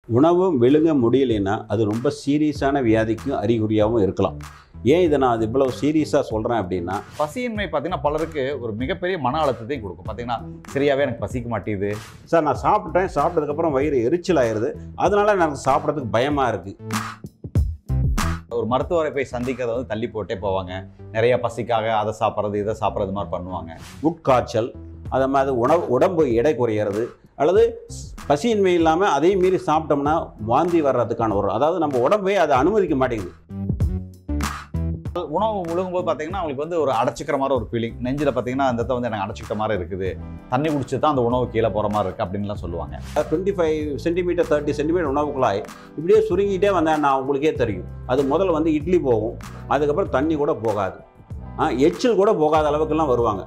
உணவு விழுங்க முடியலைன்னா அது ரொம்ப சீரியஸான வியாதிக்கும் அறிகுறியாகவும் இருக்கலாம் ஏன் இதை நான் அது இவ்வளோ சீரியஸாக சொல்கிறேன் அப்படின்னா பசியின்மை பார்த்தீங்கன்னா பலருக்கு ஒரு மிகப்பெரிய மன அழுத்தத்தையும் கொடுக்கும் பார்த்தீங்கன்னா சரியாவே எனக்கு பசிக்க மாட்டேங்குது சார் நான் சாப்பிட்டேன் சாப்பிட்டதுக்கப்புறம் வயிறு எரிச்சல் ஆயிடுது அதனால எனக்கு சாப்பிட்றதுக்கு பயமாக இருக்குது ஒரு மருத்துவரை போய் சந்திக்கிறத வந்து தள்ளி போட்டே போவாங்க நிறைய பசிக்காக அதை சாப்பிட்றது இதை சாப்பிட்றது மாதிரி பண்ணுவாங்க உட்காய்ச்சல் அதை மாதிரி உணவு உடம்பு எடை குறையிறது அல்லது பசியின்மை இல்லாமல் அதையும் மீறி சாப்பிட்டோம்னா வாந்தி வர்றதுக்கான ஒரு அதாவது நம்ம உடம்பே அதை அனுமதிக்க மாட்டேங்குது உணவு முழுங்கும்போது பார்த்தீங்கன்னா அவங்களுக்கு வந்து ஒரு அடைச்சிக்கிற மாதிரி ஒரு ஃபீலிங் நெஞ்சில் பார்த்தீங்கன்னா அந்த இடத்த வந்து எனக்கு அடைச்சிக்கிட்ட மாதிரி இருக்குது தண்ணி குடிச்சு தான் அந்த உணவு கீழே போகிற மாதிரி இருக்குது அப்படின்லாம் சொல்லுவாங்க twenty five centimetre thirty centimetre உணவு குழாய் இப்படியே சுருங்கிட்டே வந்தேன் நான் உங்களுக்கே தெரியும் அது முதல்ல வந்து இட்லி போகும் அதுக்கப்புறம் தண்ணி கூட போகாது ஆ எச்சில் கூட போகாத அளவுக்குலாம் வருவாங்க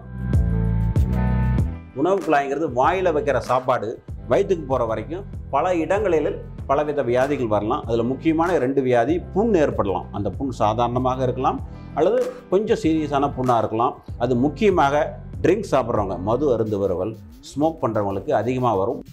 உணவு குழாய்ங்கிறது வாயில் வைக்கிற சாப்பாடு வயிற்றுக்கு போகிற வரைக்கும் பல இடங்களில் பலவித வியாதிகள் வரலாம் அதில் முக்கியமான ரெண்டு வியாதி புண் ஏற்படலாம் அந்த புண் சாதாரணமாக இருக்கலாம் அல்லது கொஞ்சம் சீரியஸான புண்ணாக இருக்கலாம் அது முக்கியமாக ட்ரிங்க் சாப்பிட்றவங்க மது அருந்துவர்கள் ஸ்மோக் பண்ணுறவங்களுக்கு அதிகமாக வரும்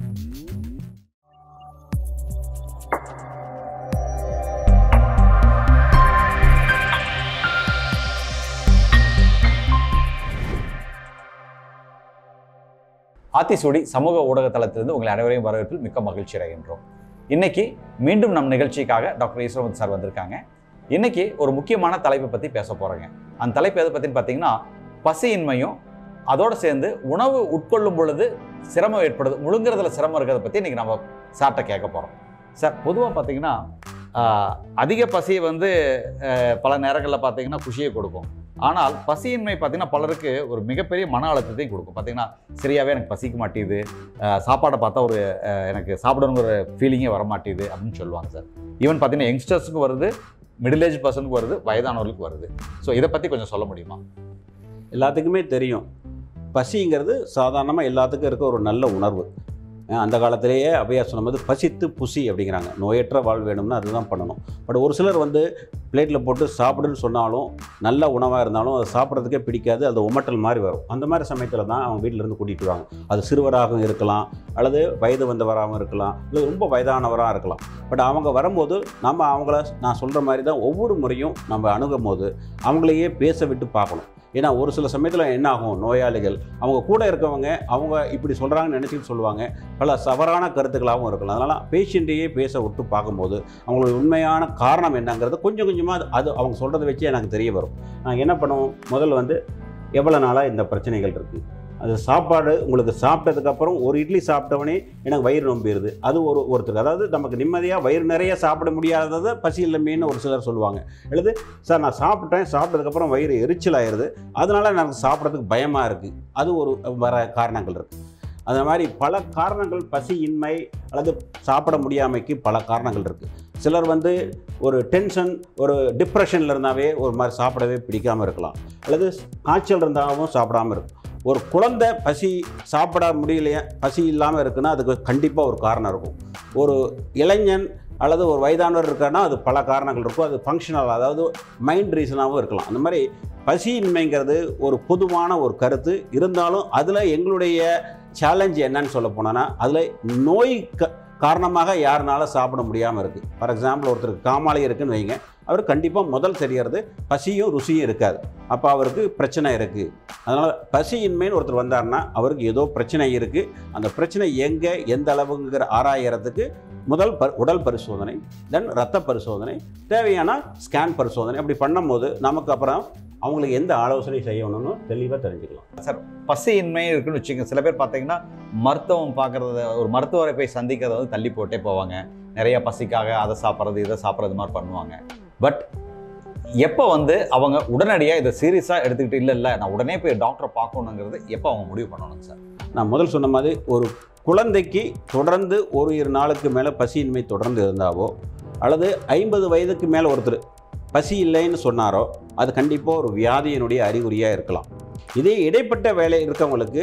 ஆத்திசூடி சமூக ஊடக தளத்திலிருந்து உங்களை அனைவரையும் வரவேற்பில் மிக்க மகிழ்ச்சி அடைகின்றோம் இன்னைக்கு மீண்டும் நம் நிகழ்ச்சிக்காக டாக்டர் ஈஸ்வரன் சார் வந்திருக்காங்க இன்னைக்கு ஒரு முக்கியமான தலைப்பை பற்றி பேச போகிறேங்க அந்த தலைப்பு எதை பற்றின்னு பார்த்தீங்கன்னா பசியின்மையும் அதோடு சேர்ந்து உணவு உட்கொள்ளும் பொழுது சிரமம் ஏற்படுது முழுங்குறதுல சிரமம் இருக்கிறத பற்றி இன்னைக்கு நம்ம சார்ட்ட கேட்க போகிறோம் சார் பொதுவாக பார்த்தீங்கன்னா ஆஹ், அதிக பசி வந்து ஆஹ், பல நேரங்களில் பார்த்தீங்கன்னா குஷியை கொடுக்கும் ஆனால் பசியின்மை பார்த்தீங்கன்னா பலருக்கு ஒரு மிகப்பெரிய மன அழுத்தத்தையும் கொடுக்கும் பார்த்தீங்கன்னா சரியாவே எனக்கு பசிக்க மாட்டேங்குது அஹ் சாப்பாடை பார்த்தா ஒரு அஹ் எனக்கு சாப்பிடணுங்கிற ஒரு ஃபீலிங்கே வர மாட்டேங்குது அப்படின்னு சொல்லுவாங்க சார் ஈவன் பார்த்தீங்கன்னா யங்ஸ்டர்ஸுக்கு வருது மிடில் ஏஜ் பர்சனுக்கு வருது வயதானவர்களுக்கு வருது ஸோ இதை பற்றி கொஞ்சம் சொல்ல முடியுமா எல்லாத்துக்குமே தெரியும் பசிங்கிறது சாதாரணமாக எல்லாத்துக்கும் இருக்க ஒரு நல்ல உணர்வு அஹ் அந்த காலத்திலேயே அவையார் சொன்னது பசித்து புசி அப்படிங்கிறாங்க நோயற்ற வாழ் வேணும்னா அதுதான் பண்ணணும் பட் ஒரு சிலர் வந்து பிளேட்டில் போட்டு சாப்பிடுன்னு சொன்னாலும் நல்ல உணவாக இருந்தாலும் அதை சாப்பிட்றதுக்கே பிடிக்காது அது உமட்டல் மாதிரி வரும் அந்த மாதிரி சமயத்தில் தான் அவங்க வீட்டிலேருந்து கூட்டிகிட்டு வருவாங்க அது சிறுவராகவும் இருக்கலாம் அல்லது வயது வந்தவராகவும் இருக்கலாம் இல்லை ரொம்ப வயதானவராக இருக்கலாம் பட் அவங்க வரும்போது நம்ம அவங்கள நான் சொல்கிற மாதிரி தான் ஒவ்வொரு முறையும் நம்ம அணுகும் போது அவங்களையே பேச விட்டு பார்க்கணும் ஏன்னா ஒரு சில சமயத்தில் என்ன ஆகும் நோயாளிகள் அவங்க கூட இருக்கவங்க அவங்க இப்படி சொல்கிறாங்கன்னு நினச்சிட்டு சொல்லுவாங்க பல தவறான கருத்துக்களாகவும் இருக்கலாம் அதனால் பேஷண்ட்டையே பேச விட்டு பார்க்கும்போது அவங்களோட உண்மையான காரணம் என்னங்கிறது கொஞ்சம் கொஞ்சமாக அது- அது அவங்க சொல்கிறத வச்சு எனக்கு தெரிய வரும் நான் என்ன பண்ணுவோம் முதல்ல வந்து எவ்வளோ நாளாக இந்த பிரச்சனைகள் இருக்குது அது சாப்பாடு உங்களுக்கு சாப்பிட்டதுக்கப்புறம் ஒரு இட்லி சாப்பிட்டவனே எனக்கு வயிறு நம்பிடுது அது ஒரு ஒருத்தருக்கு அதாவது நமக்கு நிம்மதியாக வயிறு நிறைய சாப்பிட முடியாததை பசி இல்லைமேன்னு ஒரு சிலர் சொல்லுவாங்க எழுது சார் நான் சாப்பிட்டேன் சாப்பிட்டதுக்கப்புறம் வயிறு எரிச்சல் ஆயிடுது அதனால எனக்கு சாப்பிட்றதுக்கு பயமாக இருக்குது அது ஒரு வர காரணங்கள் இருக்குது அந்த மாதிரி பல காரணங்கள் பசியின்மை அல்லது சாப்பிட முடியாமைக்கு பல காரணங்கள் இருக்குது சிலர் வந்து ஒரு டென்ஷன் ஒரு டிப்ரெஷனில் இருந்தாவே ஒரு மாதிரி சாப்பிடவே பிடிக்காமல் இருக்கலாம் அல்லது காய்ச்சல் இருந்தாலும் சாப்பிடாம இருக்கும் ஒரு குழந்தை பசி சாப்பிட முடியலையே பசி இல்லாமல் இருக்குன்னா அதுக்கு கண்டிப்பாக ஒரு காரணம் இருக்கும் ஒரு இளைஞன் அல்லது ஒரு வயதானவர் இருக்கான்னா அது பல காரணங்கள் இருக்கும் அது ஃபங்க்ஷனல் அதாவது மைண்ட் ரீசனாகவும் இருக்கலாம் அந்த மாதிரி பசியின்மைங்கிறது ஒரு பொதுவான ஒரு கருத்து இருந்தாலும் அதில் எங்களுடைய சேலஞ்ச் என்னன்னு சொல்ல போனோன்னா அதில் நோய் க காரணமாக யாருனால சாப்பிட முடியாமல் இருக்குது ஃபார் எக்ஸாம்பிள் ஒருத்தருக்கு காமாலை இருக்குன்னு வைங்க அவர் கண்டிப்பாக முதல் தெரியறது பசியும் ருசியும் இருக்காது அப்போ அவருக்கு பிரச்சனை இருக்குது அதனால் பசியின்மைன்னு ஒருத்தர் வந்தாருன்னா அவருக்கு ஏதோ பிரச்சனை இருக்குது அந்த பிரச்சனை எங்கே எந்த அளவுங்கிற ஆராயறதுக்கு முதல் ப உடல் பரிசோதனை தென் ரத்த பரிசோதனை தேவையான ஸ்கேன் பரிசோதனை அப்படி பண்ணும்போது நமக்கு அப்புறம் அவங்களுக்கு எந்த ஆலோசனை செய்யணும்னு தெளிவாக தெரிஞ்சுக்கலாம் பசியின்மை இருக்குன்னு வச்சுக்கோங்க சில பேர் பார்த்தீங்கன்னா மருத்துவம் பார்க்குறத ஒரு மருத்துவரை போய் சந்திக்கிறத வந்து தள்ளி போட்டே போவாங்க நிறைய பசிக்காக அதை சாப்பிட்றது இதை சாப்பிட்றது மாதிரி பண்ணுவாங்க பட் எப்போ வந்து அவங்க உடனடியாக இதை சீரியஸாக எடுத்துக்கிட்டு இல்லை இல்லை நான் உடனே போய் டாக்டரை பார்க்கணுங்கிறது எப்போ அவங்க முடிவு பண்ணணும் சார் நான் முதல் சொன்ன மாதிரி ஒரு குழந்தைக்கு தொடர்ந்து ஒரு இரு நாளுக்கு மேலே பசியின்மை தொடர்ந்து இருந்தாவோ அல்லது ஐம்பது வயதுக்கு மேலே ஒருத்தர் பசி இல்லைன்னு சொன்னாரோ அது கண்டிப்பாக ஒரு வியாதியினுடைய அறிகுறியாக இருக்கலாம் இதே இடைப்பட்ட வேலை இருக்கவங்களுக்கு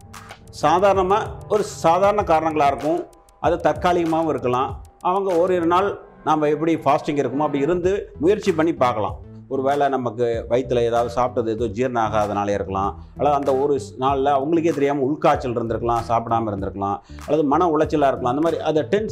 சாதாரணமாக ஒரு சாதாரண காரணங்களாக இருக்கும் அது தற்காலிகமாகவும் இருக்கலாம் அவங்க ஒரு இரு நாள் நாம் எப்படி ஃபாஸ்டிங் இருக்குமோ அப்படி இருந்து முயற்சி பண்ணி பார்க்கலாம் ஒரு வேளை நமக்கு வயிற்றில் ஏதாவது சாப்பிட்டது ஏதோ ஜீரணம் ஆகாதனாலே இருக்கலாம் அல்லது அந்த ஒரு நாளில் அவங்களுக்கே தெரியாமல் உள்காய்ச்சல் இருந்திருக்கலாம் சாப்பிடாம இருந்திருக்கலாம் அல்லது மன உளைச்சலாக இருக்கலாம் அந்த மாதிரி அதை டென்ஷன்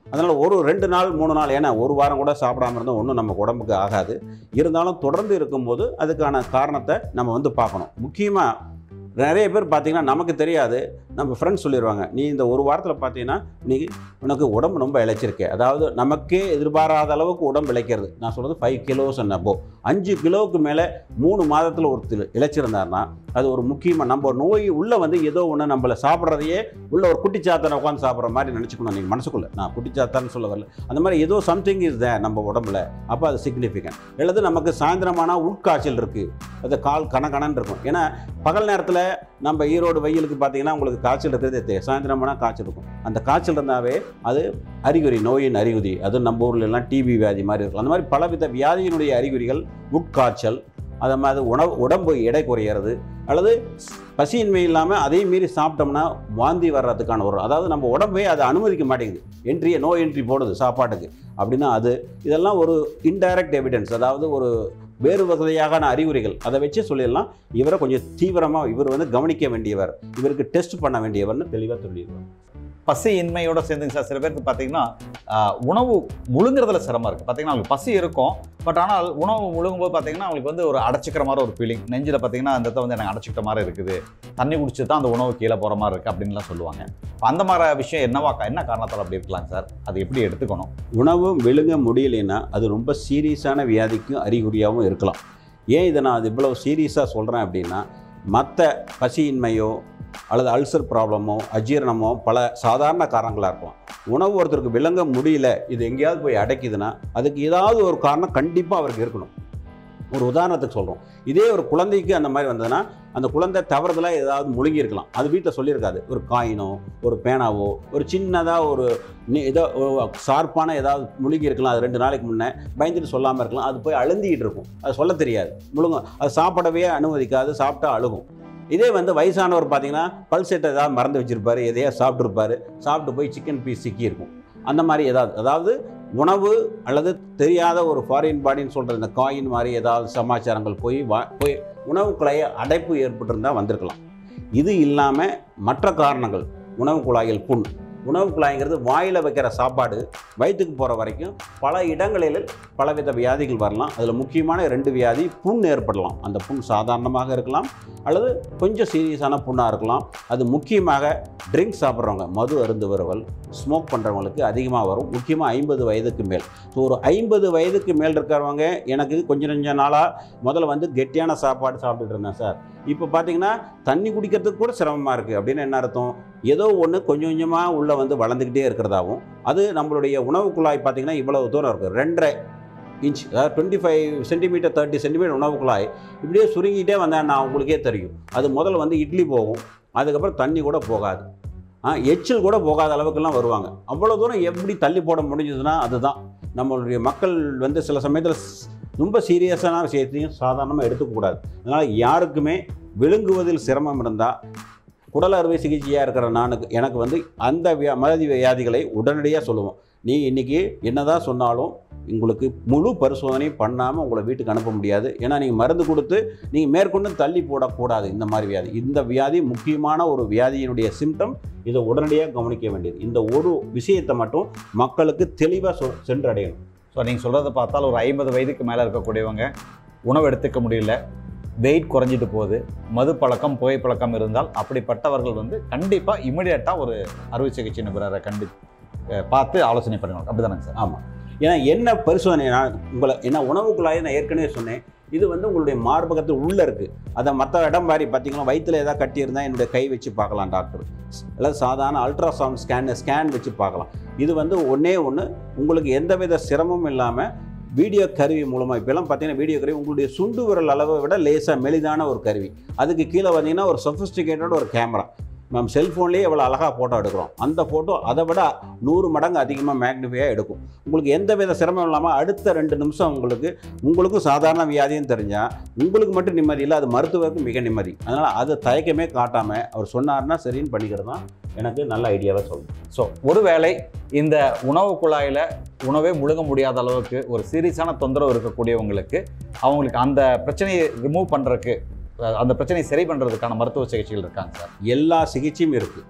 அதனால் ஒரு ரெண்டு நாள் மூணு நாள் ஏன்னா ஒரு வாரம் கூட சாப்பிடாம இருந்தால் ஒன்றும் நமக்கு உடம்புக்கு ஆகாது இருந்தாலும் தொடர்ந்து இருக்கும்போது அதுக்கான காரணத்தை நம்ம வந்து பார்க்கணும் முக்கியமாக நிறைய பேர் பார்த்தீங்கன்னா நமக்கு தெரியாது நம்ம ஃப்ரெண்ட்ஸ் சொல்லிடுவாங்க நீ இந்த ஒரு வாரத்தில் பார்த்தீங்கன்னா நீ உனக்கு உடம்பு ரொம்ப இழைச்சிருக்கே அதாவது நமக்கே எதிர்பாராத அளவுக்கு உடம்பு இழைக்கிறது நான் சொல்கிறது ஃபைவ் கிலோஸ் என்னப்போ அஞ்சு கிலோவுக்கு மேலே மூணு மாதத்தில் ஒருத்தர் இழைச்சிருந்தாருன்னா அது ஒரு முக்கியமாக நம்ம நோய் உள்ளே வந்து ஏதோ ஒன்று நம்மளை சாப்பிட்றதையே உள்ள ஒரு குட்டிச்சாத்தனை உட்காந்து சாப்பிட்ற மாதிரி நினச்சிக்கணும் நீங்கள் மனசுக்குள்ளே நான் குட்டிச்சாத்தான்னு சொல்ல வரல அந்த மாதிரி ஏதோ சம்திங் இஸ் there நம்ம உடம்புல அப்போ அது சிக்னிஃபிகன்ட் அல்லது நமக்கு சாயந்தரமான உட்காய்ச்சல் இருக்குது அது கால் கணக்கணன்னு இருக்கும் ஏன்னா பகல் நேரத்தில் நம்ம ஈரோடு வெயிலுக்கு பார்த்தீங்கன்னா உங்களுக்கு காய்ச்சல் இருக்கிறதே தெரியும் சாயந்தரமான காய்ச்சல் இருக்கும் அந்த காய்ச்சல் இருந்தாவே அது அறிகுறி நோயின் அறிகுறி அது நம்ம ஊர்ல எல்லாம் டிபி வியாதி மாதிரி இருக்கும் அந்த மாதிரி பலவித வியாதியினுடைய அறிகுறிகள் உட்காய்ச்சல் அதை மாதிரி உணவு உடம்பு எடை குறையிறது அல்லது பசியின்மை இல்லாமல் அதையும் மீறி சாப்பிட்டோம்னா வாந்தி வர்றதுக்கான ஒரு அதாவது நம்ம உடம்பே அதை அனுமதிக்க மாட்டேங்குது என்ட்ரியை நோ என்ட்ரி போடுது சாப்பாட்டுக்கு அப்படின்னா அது இதெல்லாம் ஒரு இன்டைரக்ட் எவிடன்ஸ் அதாவது ஒரு வேறு வகையான அறிகுறிகள் அதை வச்சு சொல்லிடலாம் இவரை கொஞ்சம் தீவிரமாக இவர் வந்து கவனிக்க வேண்டியவர் இவருக்கு டெஸ்ட் பண்ண வேண்டியவர்னு தெளிவாக சொல்லிடுவார் பசி இன்மையோட சேர்ந்துங்க சார் சில பேருக்கு பார்த்தீங்கன்னா ஆஹ், உணவு முழுங்குறதுல சிரமம் இருக்குது பார்த்தீங்கன்னா அவங்களுக்கு பசி இருக்கும் பட் ஆனால் உணவு முழுங்கும்போது பார்த்தீங்கன்னா அவங்களுக்கு வந்து ஒரு அடைச்சிக்கிற மாதிரி ஒரு ஃபீலிங் நெஞ்சில் பார்த்தீங்கன்னா அந்த இடத்த வந்து எனக்கு அடைச்சிக்கிட்ட மாதிரி இருக்குது தண்ணி குடிச்சு தான் அந்த உணவு கீழே போகிற மாதிரி இருக்குது அப்படின்லாம் சொல்லுவாங்க அப்ப அந்த மாதிரி விஷயம் என்னவா என்ன காரணத்தால் அப்படி இருக்கலாம் சார் அது எப்படி எடுத்துக்கணும் உணவு விழுங்க முடியலைன்னா அது ரொம்ப சீரியஸான வியாதிக்கும் அறிகுறியாகவும் இருக்கலாம் ஏன் இதை நான் அது இவ்வளவு சீரியஸாக சொல்கிறேன் அப்படின்னா மற்ற பசியின்மையோ அல்லது அல்சர் ப்ராப்ளமோ அஜீரணமோ பல சாதாரண காரணங்களாக இருக்கலாம் உணவு ஒருத்தருக்கு விளங்க முடியல இது எங்கேயாவது போய் அடைக்குதுன்னா அதுக்கு ஏதாவது ஒரு காரணம் கண்டிப்பாக அவருக்கு இருக்கணும் ஒரு உதாரணத்துக்கு சொல்கிறோம் இதே ஒரு குழந்தைக்கு அந்த மாதிரி வந்ததுன்னா அந்த குழந்தை தவறுதலாக ஏதாவது முழுங்கியிருக்கலாம் அது வீட்டில் சொல்லியிருக்காது ஒரு காயினோ ஒரு பேனாவோ ஒரு சின்னதாக ஒரு நி- ஏதோ ஷார்ப்பான ஏதாவது முழுங்கி இருக்கலாம் அது ரெண்டு நாளைக்கு முன்னே பயந்துட்டு சொல்லாமல் இருக்கலாம் அது போய் அழுந்திக்கிட்டு இருக்கும் அது சொல்ல தெரியாது முழுங்கும் அது சாப்பிடவே அனுமதிக்காது சாப்பிட்டா அழுகும் இதே வந்து வயசானவர் பார்த்தீங்கன்னா பல்செட்டை ஏதாவது மறந்து வச்சிருப்பாரு எதையா சாப்பிட்ருப்பாரு சாப்பிட்டு போய் சிக்கன் பீஸ் சிக்கியிருக்கும் அந்த மாதிரி ஏதாவது அதாவது உணவு அல்லது தெரியாத ஒரு ஃபாரின் பாடின்னு சொல்கிற இந்த காயின் மாதிரி ஏதாவது சமாச்சாரங்கள் போய் வா போய் உணவு குழாய அடைப்பு ஏற்பட்டிருந்தால் வந்திருக்கலாம் இது இல்லாமல் மற்ற காரணங்கள் உணவு குழாயில் புண் உணவு குழாய்ங்கிறது வாயில் வைக்கிற சாப்பாடு வயிற்றுக்கு போகிற வரைக்கும் பல இடங்களில் பலவித வியாதிகள் வரலாம் அதில் முக்கியமான ரெண்டு வியாதி புண் ஏற்படலாம் அந்த புண் சாதாரணமாக இருக்கலாம் அல்லது கொஞ்சம் சீரியஸான புண்ணாக இருக்கலாம் அது முக்கியமாக ட்ரிங்க்ஸ் சாப்பிட்றவங்க மது அருந்துவர்கள் ஸ்மோக் பண்ணுறவங்களுக்கு அதிகமாக வரும் முக்கியமாக ஐம்பது வயதுக்கு மேல் ஸோ ஒரு ஐம்பது வயதுக்கு மேல் இருக்கிறவங்க எனக்கு கொஞ்சம் கொஞ்ச நாளாக முதல்ல வந்து கெட்டியான சாப்பாடு சாப்பிட்டுட்டு இருந்தேன் சார் இப்போ பார்த்தீங்கன்னா தண்ணி குடிக்கிறதுக்கு கூட சிரமமாக இருக்குது அப்படின்னு என்ன அர்த்தம் ஏதோ ஒன்று கொஞ்சம் கொஞ்சமாக உள்ளே வந்து வளர்ந்துக்கிட்டே இருக்கிறதாவும் அது நம்மளுடைய உணவு குழாய் பார்த்தீங்கன்னா இவ்வளவு தூரம் இருக்குது ரெண்டரை இன்ச் அதாவது twenty five centimetre thirty centimetre உணவு குழாய் இப்படியே சுருங்கிட்டே வந்தேன் நான் உங்களுக்கே தெரியும் அது முதல்ல வந்து இட்லி போகும் அதுக்கப்புறம் தண்ணி கூட போகாது ஆ எச்சில் கூட போகாத அளவுக்குலாம் வருவாங்க அவ்வளோ தூரம் எப்படி தள்ளி போட முடிஞ்சதுன்னா அதுதான் நம்மளுடைய மக்கள் வந்து சில சமயத்தில் ஸ்- ரொம்ப சீரியஸான விஷயத்தையும் சாதாரணமாக எடுத்துக்கக்கூடாது அதனால் யாருக்குமே விழுங்குவதில் சிரமம் இருந்தால் குடல் அறுவை சிகிச்சையாக இருக்கிற நானுக்கு எனக்கு வந்து அந்த வியா மறதி வியாதிகளை உடனடியாக சொல்லுவோம் நீ இன்றைக்கி என்னதான் சொன்னாலும் உங்களுக்கு முழு பரிசோதனையும் பண்ணாமல் உங்களை வீட்டுக்கு அனுப்ப முடியாது ஏன்னா நீங்கள் மருந்து கொடுத்து நீங்கள் மேற்கொண்டு தள்ளி போடக்கூடாது இந்த மாதிரி வியாதி இந்த வியாதி முக்கியமான ஒரு வியாதியினுடைய சிம்டம் இதை உடனடியாக கவனிக்க வேண்டியது இந்த ஒரு விஷயத்தை மட்டும் மக்களுக்கு தெளிவாக சொ சென்றடையணும் ஸோ நீங்கள் சொல்கிறத பார்த்தால் ஒரு ஐம்பது வயதுக்கு மேலே இருக்கக்கூடியவங்க உணவு எடுத்துக்க முடியல வெயிட் குறைஞ்சிட்டு போகுது மது பழக்கம் புகைப்பழக்கம் இருந்தால் அப்படிப்பட்டவர்கள் வந்து கண்டிப்பாக இமிடியேட்டாக ஒரு அறுவை சிகிச்சை நிபுணரை கண்டி அஹ் பார்த்து ஆலோசனை பண்ணணும் அப்படிதானங்க சார் ஆமாம் ஏன்னா என்ன பரிசோதனை நான் உங்களை என்ன உணவு குழாயை நான் ஏற்கனவே சொன்னேன் இது வந்து உங்களுடைய மார்பகத்து உள்ளே இருக்குது அதை மற்ற இடம் மாதிரி பார்த்தீங்கன்னா வயிற்றில் ஏதாவது கட்டியிருந்தால் என்னுடைய கை வச்சு பார்க்கலாம் டாக்டர் அல்லது சாதாரண அல்ட்ராசவுண்ட் ஸ்கேன் ஸ்கேன் வச்சு பார்க்கலாம் இது வந்து ஒன்றே ஒன்று உங்களுக்கு எந்தவித சிரமமும் இல்லாமல் வீடியோ கருவி மூலமாக இப்போலாம் பார்த்தீங்கன்னா வீடியோ கருவி உங்களுடைய சுண்டு விரல் அளவை விட லேசாக மெலிதான ஒரு கருவி அதுக்கு கீழே பார்த்தீங்கன்னா ஒரு சொஃபிஸ்டிகேட்டட் ஒரு கேமரா நம்ம செல்ஃபோன்லேயே எவ்வளோ அழகாக ஃபோட்டோ எடுக்கிறோம் அந்த ஃபோட்டோ அதை விட நூறு மடங்கு அதிகமாக மேக்னிஃபையாக எடுக்கும் உங்களுக்கு எந்த வித சிரமம் இல்லாமல் அடுத்த ரெண்டு நிமிஷம் உங்களுக்கு உங்களுக்கும் சாதாரண வியாதியும் தெரிஞ்சால் உங்களுக்கு மட்டும் நிம்மதி இல்லை அது மருத்துவருக்கு மிக நிம்மதி அதனால் அதை தயக்கமே காட்டாமல் அவர் சொன்னார்னா சரின்னு பண்ணிக்கிறது தான் எனக்கு நல்ல ஐடியாவாக சொல்லுங்கள் ஸோ ஒருவேளை இந்த உணவு குழாயில் உணவே முழுங்க முடியாத அளவுக்கு ஒரு சீரியஸான தொந்தரவு இருக்கக்கூடியவங்களுக்கு அவங்களுக்கு அந்த பிரச்சனையை ரிமூவ் பண்ணுறதுக்கு அந்த பிரச்சனையை சரி பண்ணுறதுக்கான மருத்துவ சிகிச்சைகள் இருக்காங்க சார் எல்லா சிகிச்சையும் இருக்குது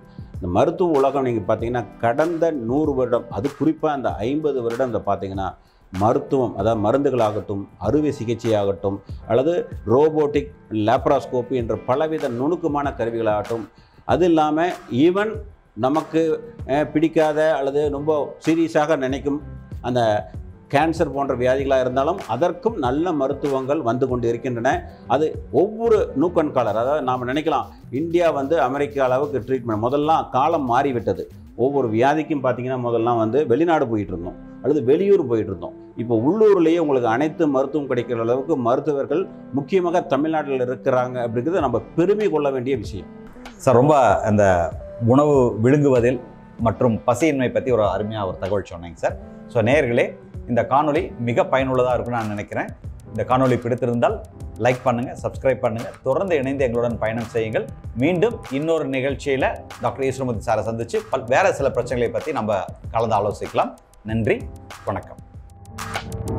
இந்த மருத்துவ உலகம் நீங்கள் பார்த்தீங்கன்னா கடந்த நூறு வருடம் அது குறிப்பாக அந்த ஐம்பது வருடம் இந்த பார்த்தீங்கன்னா மருத்துவம் அதாவது மருந்துகளாகட்டும் அறுவை சிகிச்சையாகட்டும் அல்லது ரோபோட்டிக் லேப்ராஸ்கோப்பி என்ற பலவித நுணுக்கமான கருவிகளாகட்டும் அது இல்லாமல் ஈவன் நமக்கு அஹ், பிடிக்காத அல்லது ரொம்ப சீரியஸாக நினைக்கும் அந்த கேன்சர் போன்ற வியாதிகளாக இருந்தாலும் அதற்கும் நல்ல மருத்துவங்கள் வந்து கொண்டு இருக்கின்றன அது ஒவ்வொரு நூக்கண்காலர் அதாவது நாம் நினைக்கலாம் இந்தியா வந்து அமெரிக்கா அளவுக்கு ட்ரீட்மெண்ட் முதல்லாம் காலம் மாறிவிட்டது ஒவ்வொரு வியாதிக்கும் பார்த்தீங்கன்னா முதல்லாம் வந்து வெளிநாடு போயிட்டு இருந்தோம் அல்லது வெளியூர் போயிட்டு இருந்தோம் இப்போ உள்ளூர்லேயே உங்களுக்கு அனைத்து மருத்துவம் கிடைக்கிற அளவுக்கு மருத்துவர்கள் முக்கியமாக தமிழ்நாட்டில் இருக்கிறாங்க அப்படிங்கிறது நம்ம பெருமை கொள்ள வேண்டிய விஷயம் சார் ரொம்ப அந்த உணவு விழுங்குவதில் மற்றும் பசியின்மை பற்றி ஒரு அருமையாக ஒரு தகவல் சொன்னீங்க சார் ஸோ நேயர்களே இந்த காணொளி மிக பயனுள்ளதாக இருக்கும்னு நான் நினைக்கிறேன் இந்த காணொளி பிடித்திருந்தால் லைக் பண்ணுங்கள் சப்ஸ்கிரைப் பண்ணுங்கள் தொடர்ந்து இணைந்து எங்களுடன் பயணம் செய்யுங்கள் மீண்டும் இன்னொரு நிகழ்ச்சியில் டாக்டர் ஈஸ்வரமூர்த்தி சாரை சந்தித்து பல் வேறு சில பிரச்சனைகளை பற்றி நம்ம கலந்து ஆலோசிக்கலாம் நன்றி வணக்கம்